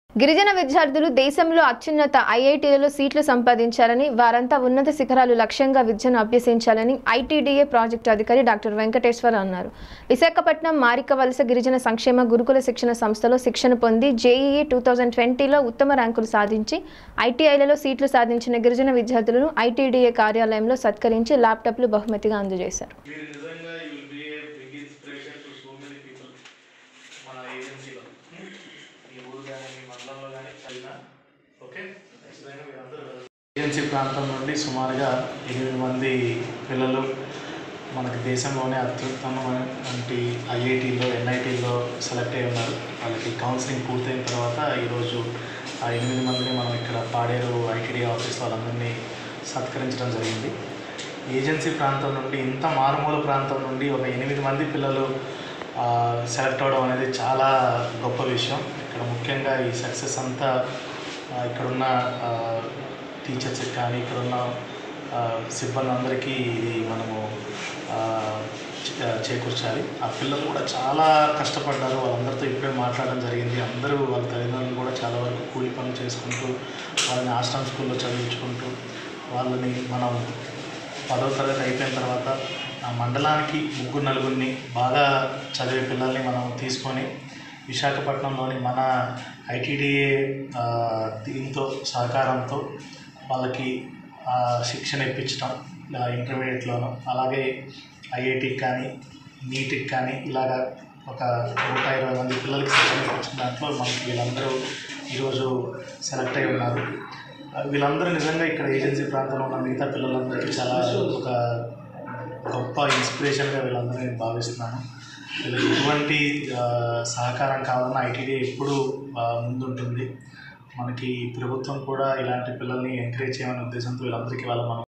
గిరిజన విద్యార్థులు దేశంలో అత్యున్నత ఐఐటీలలో సీట్లు సంపాదించాలని వారంతా ఉన్నత శిఖరాలు లక్ష్యంగా విద్యను అభ్యసించాలని ఐటీడీఏ ప్రాజెక్టు అధికారి డాక్టర్ వెంకటేశ్వర అన్నారు విశాఖపట్నం మారిక వలస గిరిజన సంక్షేమ గురుకుల శిక్షణ సంస్థలో శిక్షణ పొంది జేఈఈ టూ థౌజండ్ ట్వంటీలో ఉత్తమ ర్యాంకులు సాధించి ఐటీఐలలో సీట్లు సాధించిన గిరిజన విద్యార్థులను ఐటీడీఏ కార్యాలయంలో సత్కరించి ల్యాప్టాప్లు బహుమతిగా అందజేశారు మీరు నిజంగా you will be a big inspiration to so many people మన ఏజెన్సీలో మీ ఊరు కానీ మీ మండలంలో కానీ చదివినా ఓకే ఖచ్చితంగా మీరందరూ ఏజెన్సీ ప్రాంతం నుండి సుమారుగా ఎనిమిది మంది పిల్లలు మనకి దేశంలోనే అత్యుత్తమమైనటువంటి ఐఐటీలో ఎన్ఐటీలో సెలెక్ట్ అయి ఉన్నారు వాళ్ళకి కౌన్సిలింగ్ పూర్తయిన తర్వాత ఈరోజు ఆ ఎనిమిది మందిని మనం ఇక్కడ పాడేరు ఐటీడీ ఆఫీస్ వాళ్ళందరినీ సత్కరించడం జరిగింది ఏజెన్సీ ప్రాంతం నుండి ఇంత మారుమూల ప్రాంతం నుండి ఒక ఎనిమిది మంది పిల్లలు ఆ, సెలెక్ట్ అవ్వడం అనేది చాలా గొప్ప విషయం ఇక్కడ ముఖ్యంగా ఈ సక్సెస్ అంతా ఆ, ఇక్కడున్న ఆ, టీచర్స్కి కానీ ఇక్కడున్న ఆ, సిబ్బంది అందరికీ ఇది మనము ఆ, చే- చేకూర్చాలి ఆ పిల్లలు కూడా చాలా కష్టపడ్డారు వాళ్ళందరితో ఇప్పుడే మాట్లాడడం జరిగింది అందరూ వాళ్ళ తల్లిదండ్రులు కూడా చాలా వరకు కూలి పనులు చేసుకుంటూ వాళ్ళని ఆశ్రమ స్కూల్లో చదివించుకుంటూ వాళ్ళని మనం పదో తరగతి అయిపోయిన తర్వాత ఆ మండలానికి ముగ్గురు నలుగురిని బాగా చదివే పిల్లల్ని మనం తీసుకొని విశాఖపట్నంలోని మన ఐటీడీఏ దీంతో సహకారంతో వాళ్ళకి ఆ, శిక్షణ ఇప్పించడం ఆ, ఇంటర్మీడియట్లోను అలాగే ఐఐటికి కానీ నీట్కి కానీ ఇలాగా ఒక నూట ఇరవై మంది పిల్లలకి శిక్షణ ఇప్పించిన దాంట్లో మనకి వీళ్ళందరూ ఈరోజు సెలెక్ట్ అయి ఉన్నారు ఆ, వీళ్ళందరూ నిజంగా ఇక్కడ ఏజెన్సీ ప్రాంతంలో ఉన్న మిగతా పిల్లలందరికీ చాలా ఒక గొప్ప ఇన్స్పిరేషన్గా వీళ్ళందరూ నేను భావిస్తున్నాను వీళ్ళకి ఎటువంటి ఆ, సహకారం కావాలన్నా ఐటీడీ ఎప్పుడూ ఆ, ముందుంటుంది మనకి ప్రభుత్వం కూడా ఇలాంటి పిల్లల్ని ఎంకరేజ్ చేయమనే ఉద్దేశంతో వీళ్ళందరికీ వాళ్ళ మనం